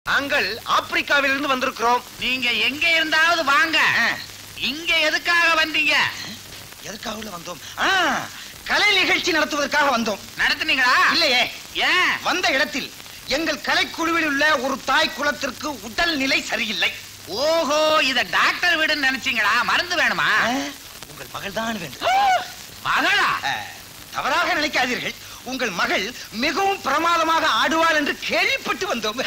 நாங்கள் ஆப்பிரிக்காவிலிருந்து வந்திருக்கிறோம் நீங்க எங்க இருந்தாவது வாங்க இங்க எதுக்காக வந்தீங்க எதுக்காக உள்ள வந்தோம் ஆ, கலை நிகழ்ச்சி நடத்துவதற்காக வந்தோம் நடத்துனீங்களா இல்லையே ஏன் வந்த இடத்தில் எங்கள் கலைக்குழுவில் உள்ள ஒரு தாய் குலத்திற்கு உடல் நிலை சரியில்லை ஓஹோ இத டாக்டர் வீடுன்னு நினைச்சீங்களா மருந்து வேணுமா ஆ, உங்கள் மகள் தான் வேண்டும் மகளா ஆ, தவறாக நினைக்காதீர்கள் உங்கள் மகள் மிகவும் பிரமாதமாக ஆடுவாள் என்று கேள்விப்பட்டு வந்தோம்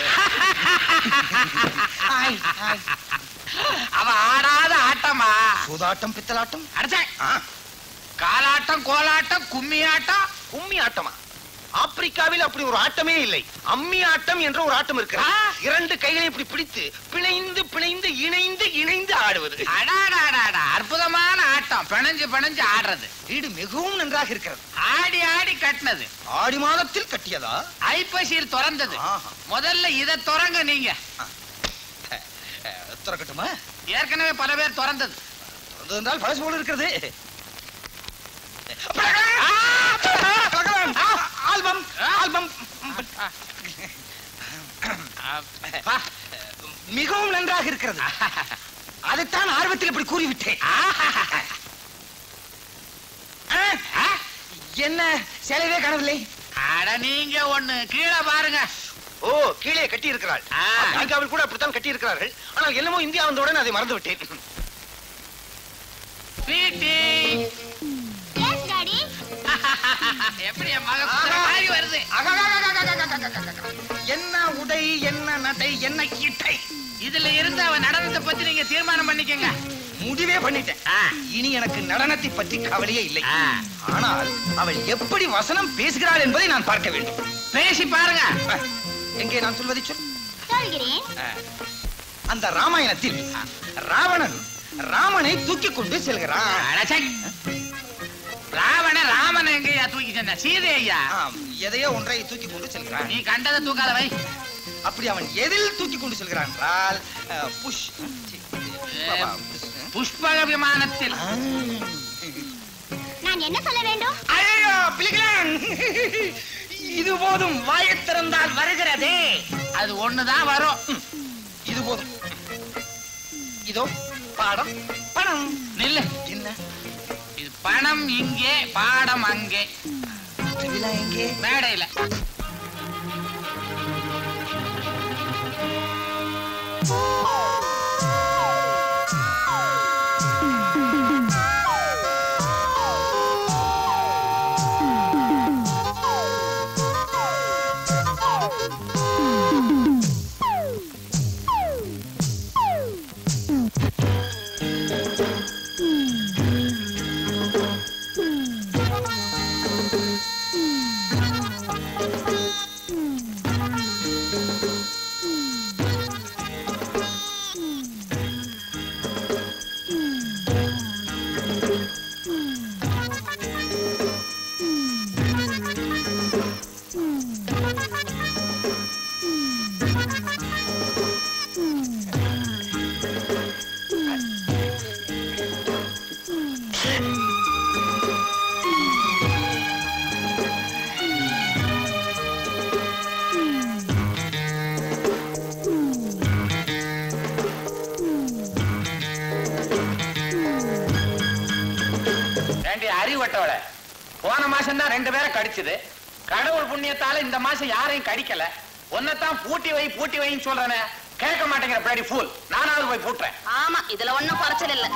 ஆய், ஆய். அவ ஆடாத ஆட்டமா சூதாட்டம் பித்தலாட்டம் அடச்சே ஆ, காலாட்டம் கோலாட்டம் கும்மி ஆட்டம் கும்மி ஆட்டமா ஆப்பிரிக்காவில் அப்படி ஒரு ஆட்டமே இல்லை அம்மி ஆட்டம் என்ற ஒரு ஆட்டம் இருக்கிறது ஆ. இரண்டு கைகளை இப்படி பிடித்து பிணைந்து பிணைந்து இணைந்து இணைந்து ஆடுவது அடாடாடாடா அற்புதமான ஆட்டம் பிணைஞ்சு பிணைஞ்சு ஆடுறது வீடு மிகவும் நன்றாக இருக்கிறது ஆடி ஆடி கட்டினது ஆடி மாதத்தில் கட்டியதா ஐப்பசியில் திறந்தது ஆஹா. முதல்ல இத திறங்க நீங்க அஹ், அஹ், திறக்கட்டுமா ஏற்கனவே பல பேர் திறந்தது திறந்தது என்றால் பழசு போல இருக்கிறது பழகலாம். பழகலாம். ஆல்பம் ஆல்பம் பா. மிகவும் நன்றாக இருக்கிறது அதைத்தான் ஆர்வத்தில் இப்படி கூறிவிட்டேன் ஆ, ஆ? என்ன சேலையே காணவில்லை அட நீங்க ஒண்ணு கீழே பாருங்க ஓ கீழே கட்டி இருக்கிறாள் ஆ. அமெரிக்காவில் கூட அப்படித்தான் கட்டி இருக்கிறார்கள் ஆனால் என்னமோ இந்தியா வந்தவுடன் அதை மறந்து விட்டேன் ஸ்வீட்டி எஸ் டாடி எப்படி என் மக குதிரை மாதிரி வருது என்ன உடை என்ன நடை என்ன இட்டை இதுல இருந்து அவன் நடனத்தை பத்தி நீங்க தீர்மானம் பண்ணிக்கங்க முடிவே பண்ணிட்டேன் ஆ. இனி எனக்கு நடனத்தை பற்றி கவலையே இல்லை ஆ. ஆனால் அவள் எப்படி வசனம் பேசுகிறாள் என்பதை நான் பார்க்க வேண்டும் பேசி பாருங்க ஆ, எங்கே நான் சொல்வதை சொல் சொல்கிறேன் ஆ. அந்த ராமாயணத்தில் ராவணன் ராமனை தூக்கிக் கொண்டு செல்கிறான் அட சை. ராவண ராமன் எங்கய்யா தூக்கி சென்ற சீதை ஐயா ஆம், எதையோ ஒன்றை தூக்கி கொண்டு செல்கிறான் நீ கண்டதை தூக்காத வை அப்படி அவன் எதில் தூக்கி கொண்டு செல்கிறான் என்றால் அஹ், புஷ் சி, பாபா, புஷ். புஷ்பக விமானத்தில் ஆ. நான் என்ன சொல்ல வேண்டும் ஐயோ, பிலிகளான். இது போதும் வாயைத் திறந்தால் வருகிறதே அது ஒண்ணுதான் வரும் இது போதும் இதோ பாடம் பணம் நில்லு என்ன இது பணம் இங்கே பாடம் அங்கே திருவிழா எங்கே மேடையில ஏண்டி அறிவட்டவள போன மாசம் தான் ரெண்டு பேரை கடிச்சது கடவுள் புண்ணியத்தால இந்த மாசம் யாரையும் கடிக்கல உன்னைத்தான் பூட்டி வை பூட்டி வைன்னு சொல்றேனே கேட்க மாட்டேங்கிற பிளாடி ஃபூல் நானாவது போய் பூட்டுறேன் ஆமா இதுல ஒண்ணும் குறைச்சல் இல்ல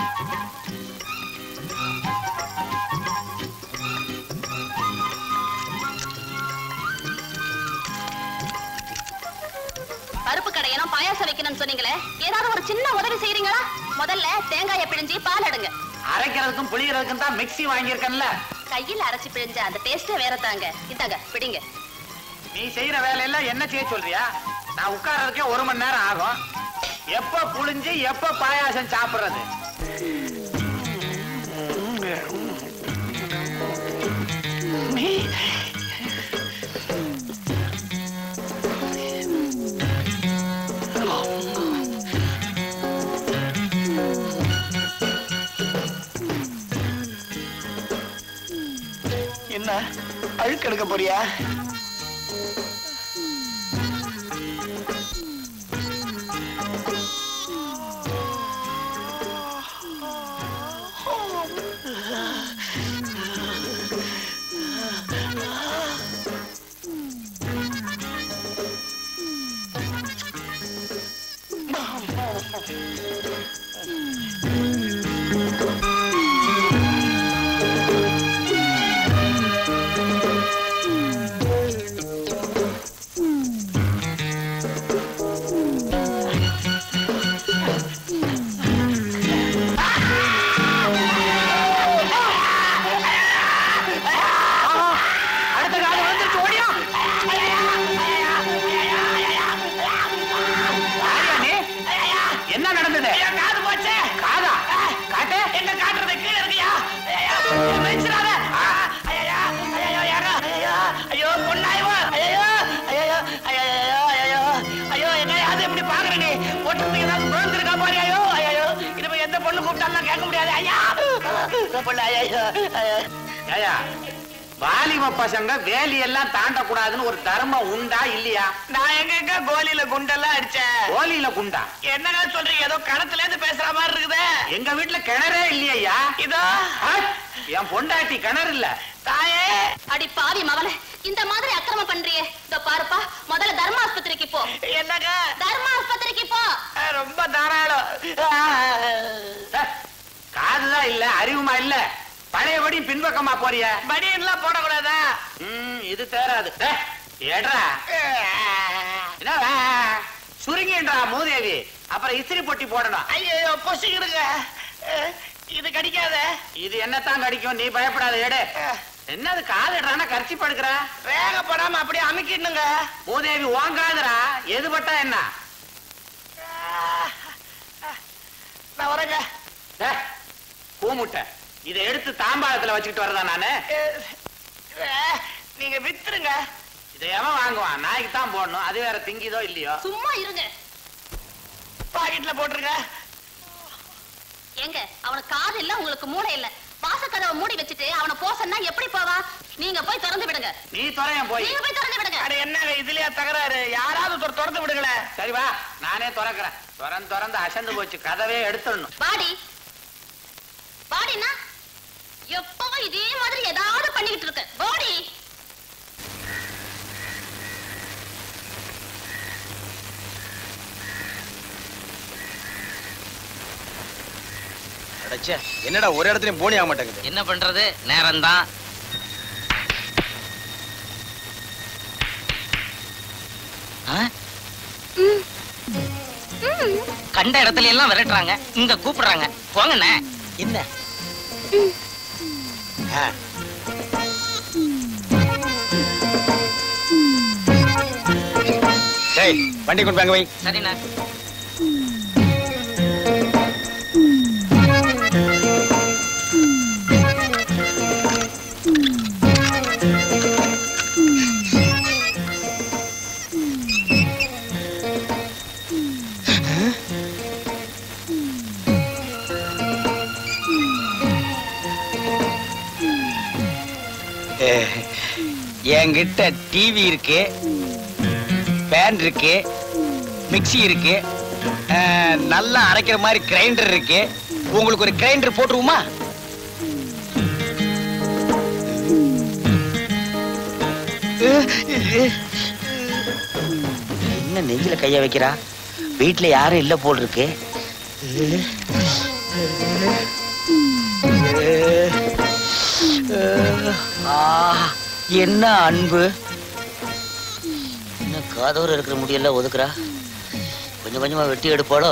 பருப்பு கடையணும் பாயாசம் வைக்கணும்னு சொன்னீங்களே ஏதாவது ஒரு சின்ன உதவி செய்றீங்களா முதல்ல தேங்காயை பிழிஞ்சு பால் எடுங்க அரைக்கிறதுக்கும் புளியறதுக்கும் தான் மிக்ஸி வாங்கியிருக்கேன்ல கையில் அரைச்சு பிழிஞ்ச அந்த டேஸ்டே வேற தாங்க இந்தாங்க பிடிங்க நீ செய்யற வேலையெல்லாம் என்ன செய்ய சொல்றியா நான் உட்கார்றதுக்கே ஒரு மணி நேரம் ஆகும் எப்ப புளிஞ்சு எப்ப பாயாசம் சாப்பிடுறது என்ன அழுக்கெடுக்க போறியா கூப்பிடல ஐயோ ஏயா வாலிப பசங்க வேலியெல்லாம் தாண்டக்கூடாதுன்னு ஒரு தர்மம் உண்டா இல்லையா நான் எங்க கோலியில குண்டெல்லாம் அடிச்சேன் கோலியில குண்டா என்னங்க சொல்றீங்க ஏதோ கணத்துல இருந்து பேசுற மாதிரி இருக்குதே எங்க வீட்டுல கிணறே இல்லையா இதோ என் பொண்டாட்டி கிணறு இல்ல தாயே அடி பாவி மவனே இந்த மாதிரி அக்கிரமம் பண்றியே இதோ பாருப்பா முதல்ல தர்ம ஆஸ்பத்திரிக்கு போ என்னங்க தர்ம ஆஸ்பத்திரிக்கு போ ரொம்ப தாராளம் ஏ, காதுதான் இல்ல அறிவுமா இல்ல பழையபடி பின்பக்கமா போறிய பனியன்லாம் போடக்கூடாதா ம், இது தேராது ஏ, ஏட்ரா என்ன வே? சுருங்கின்றா மூதேவி அப்புறம் இஸ்திரி பொட்டி போடணும் ஐயோ பொசிக்கிடுங்க இது கடிக்காத இது என்னத்தான் கடிக்கும் நீ பயப்படாத எடு என்னது காதுடுறானா கரிச்சி படுக்கிற வேகப்படாம அப்படியே அமுக்கிடணுங்க மூதேவி ஓங்காதுடா எது பட்டா என்ன நான் வரேங்க டே, கூமுட்டை இதை எடுத்து தாம்பாளத்துல வச்சுக்கிட்டு வரதா நானு அஹ், நீங்க வித்துருங்க இதை எவன் வாங்குவான் நாய்க்கு தான் போடணும் அது வேற திங்கிதோ இல்லையோ சும்மா இருங்க பாக்கெட்ல போட்டுருங்க ஏங்க அவனுக்கு காது இல்ல உங்களுக்கு மூளை இல்ல வாசக்கதவை மூடி வச்சுட்டு அவனை போ சொன்னா எப்படி போவான் நீங்க போய் திறந்து விடுங்க நீ துறையன் போய் நீங்க போய் திறந்து விடுங்க அட என்னங்க இதுலயா தகராறு யாராவது ஒருத்தர் திறந்து விடுங்களேன் சரி வா நானே திறக்கிறேன் திறந்து திறந்து அசந்து போச்சு கதவே எடுத்துடணும் பாடி பாடினா எப்பவும் இதே மாதிரி ஏதாவது பண்ணிக்கிட்டு இருக்கு பாடி அடச்சே என்னடா ஒரு இடத்துலயும் போனி ஆக மாட்டேங்குது என்ன பண்றது நேரம்தான் ஆ? கண்ட இடத்துல எல்லாம் விரட்டுறாங்க இங்க கூப்பிடுறாங்க போங்கண்ணே என்ன ஆ. டேய் வண்டி கொண்டு போய் அங்க வை சரிண்ணே என்கிட்ட டிவி இருக்கு ஃபேன் இருக்கு மிக்ஸி இருக்கு அஹ், நல்லா அரைக்கிற மாதிரி கிரைண்டர் இருக்கு உங்களுக்கு ஒரு கிரைண்டர் போட்டுருவோமா என்ன நெஞ்சில கைய வைக்கிறா வீட்டுல யாரும் இல்ல போல் இருக்கு ஆ, என்ன அன்பு என்ன காதோர இருக்கிற முடியெல்லாம் ஒதுக்குறா கொஞ்சம் கொஞ்சமா வெட்டி எடுப்பாளோ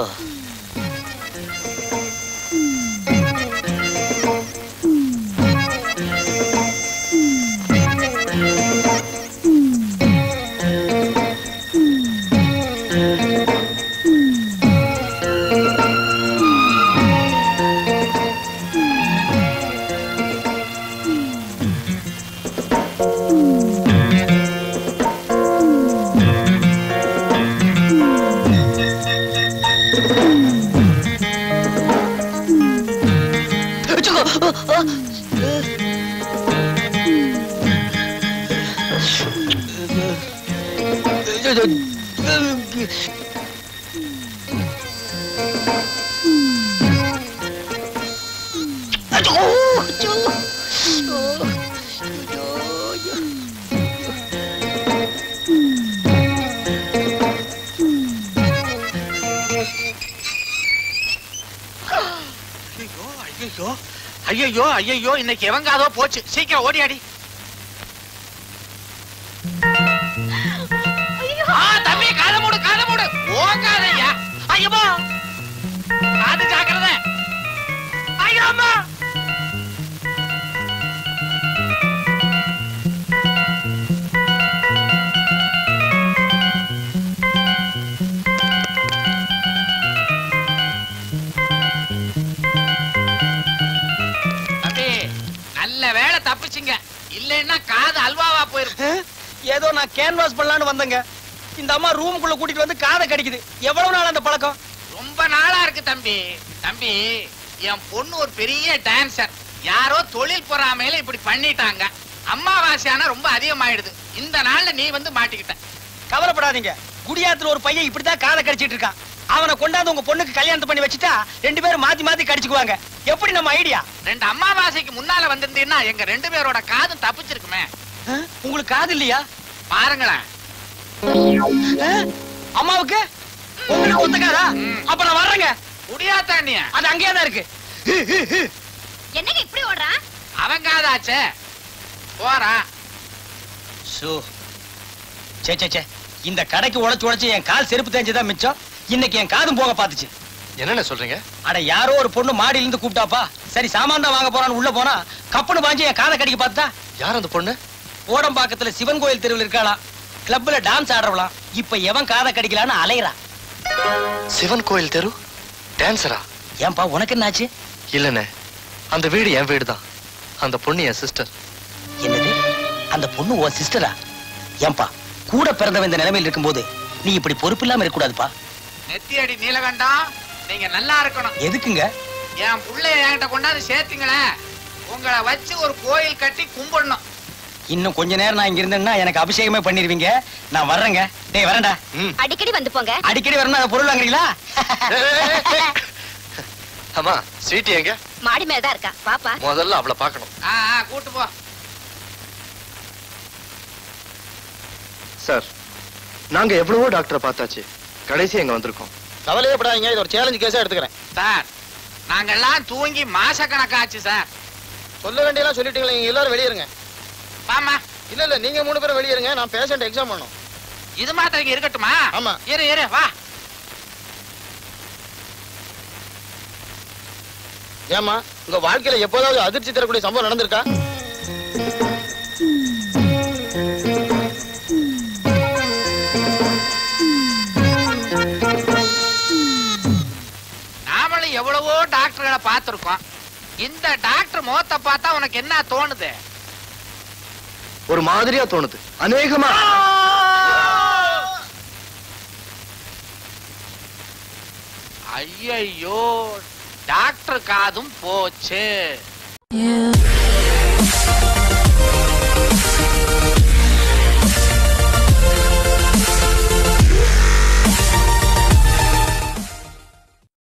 ஐயோ ஐயோ ஐயோ இன்னைக்கு எவங்காதோ போச்சு சீக்கிரம் ஓடியாடி ஆ, தம்பி காதை மூடு காதை மூடு ஓங்காதையா ஐயோ காது ஜாக்கிரத ஐயோ அம்மா தம்பி நல்ல வேலை தப்பிச்சிங்க இல்லைன்னா காது அல்வாவா போயிருக்கும் ஏதோ நான் கேன்வாஸ் பண்ணலான்னு வந்தேங்க இந்த அம்மா ரூமுக்குள்ள கூட்டிட்டு வந்து காதை கடிக்குது எவ்வளவு நாள் அந்த பழக்கம் ரொம்ப நாளா இருக்கு தம்பி தம்பி என் பொண்ணு ஒரு பெரிய டான்சர் யாரோ தொழில் பொறாமையில இப்படி பண்ணிட்டாங்க அம்மாவாசையானா ரொம்ப அதிகமாயிடுது இந்த நாள்ல நீ வந்து மாட்டிக்கிட்ட கவலைப்படாதீங்க குடியாத்துல ஒரு பையன் இப்படிதான் காதை கடிச்சிட்டு இருக்கான் அவனை கொண்டாந்து உங்க பொண்ணுக்கு கல்யாணம் பண்ணி வச்சுட்டா ரெண்டு பேரும் மாத்தி மாத்தி கடிச்சுக்குவாங்க எப்படி நம்ம ஐடியா ரெண்டு அம்மாவாசைக்கு முன்னால வந்திருந்தீங்கன்னா எங்க ரெண்டு பேரோட காதும் தப்பிச்சிருக்குமே உங்களுக்கு காது இல்லையா பாருங்களேன் ஆ? அம்மாவுக்கு உங்களுக்கு ஒத்துக்காதா அப்ப நான் வர்றேங்க முடியாதாண்டிய அது அங்கேயே தான் இருக்கு என்னங்க இப்படி ஓடுறான் அவன் காதாச்சே போறான் சோ சே சே சே இந்த கடைக்கு உழைச்சு உழைச்சு என் கால் செருப்பு தேஞ்சதான் மிச்சம் இன்னைக்கு என் காதும் போக பாத்துச்சு என்னென்ன சொல்றீங்க அட யாரோ ஒரு பொண்ணு மாடியில இருந்து கூப்பிட்டாப்பா சரி சாமான் தான் வாங்க போறான்னு உள்ள போனா கப்புன்னு பாஞ்சு என் காதை கடிக்க பார்த்தா யார் அந்த பொண்ணு ஓடம்பாக்கத்துல சிவன் கோயில் தெருவில் இருக்காளாம் கிளப்ல டான்ஸ் ஆடுறவளாம் இப்ப எவன் காதை கடிக்கலான்னு அலையறான் சிவன் கோயில் தெரு டான்சரா ஏன்பா உனக்கு என்னாச்சு இல்லண்ணே அந்த வீடு என் வீடு தான் அந்த பொண்ணு என் சிஸ்டர் என்னது அந்த பொண்ணு உன் சிஸ்டரா ஏன்பா கூட பிறந்தவன் இந்த நிலைமையில் இருக்கும்போது நீ இப்படி பொறுப்பு இல்லாம இருக்க கூடாதுப்பா நெத்தியடி நீலகண்டம் நீங்க நல்லா இருக்கணும் எதுக்குங்க என் புள்ளைய என்கிட்ட கொண்டாந்து சேர்த்தீங்களே உங்களை வச்சு ஒரு கோயில் கட்டி கும்பிடணும் இன்னும் கொஞ்ச நேரம் நான் இங்க இருந்தேன்னா எனக்கு அபிஷேகமே பண்ணிருவீங்க நான் வர்றேங்க டேய் வரேன்டா ம். அடிக்கடி வந்து போங்க அடிக்கடி வரணும் அதை பொருள் வாங்குறீங்களா அம்மா ஸ்வீட்டி எங்க மாடி மேலதான் இருக்கா பாப்பா முதல்ல அவளை பார்க்கணும் ஆ ஆ, கூட்டு போ சார் நாங்க எவ்வளவோ டாக்டரை பார்த்தாச்சு கடைசி எங்க வந்திருக்கோம் கவலையே படாதீங்க இது ஒரு சேலஞ்சு கேஸா எடுத்துக்கிறேன் சார் நாங்கெல்லாம் தூங்கி மாசக்கணக்காச்சு சார் சொல்ல வேண்டியெல்லாம் சொல்லிட்டீங்களா நீங்க எல்லாரும் வெளியிருங்க வாமா இல்ல இல்ல நீங்க மூணு பேரும் வெளியிருங்க நான் பேஷண்ட் எக்ஸாம் பண்ணும் இது மாத்திரம் இங்க இருக்கட்டுமா ஆமா. இரு இரு வா ஏமா உங்க வாழ்க்கையில எப்போதாவது அதிர்ச்சி தரக்கூடிய சம்பவம் நடந்திருக்கா நாமளும் எவ்வளவோ டாக்டர்களை பார்த்திருக்கோம் இந்த டாக்டர் முகத்தை பார்த்தா உனக்கு என்ன தோணுது ஒரு மாதிரியா தோணுது அநேகமா ஐயையோ டாக்டர் காதும் போச்சு You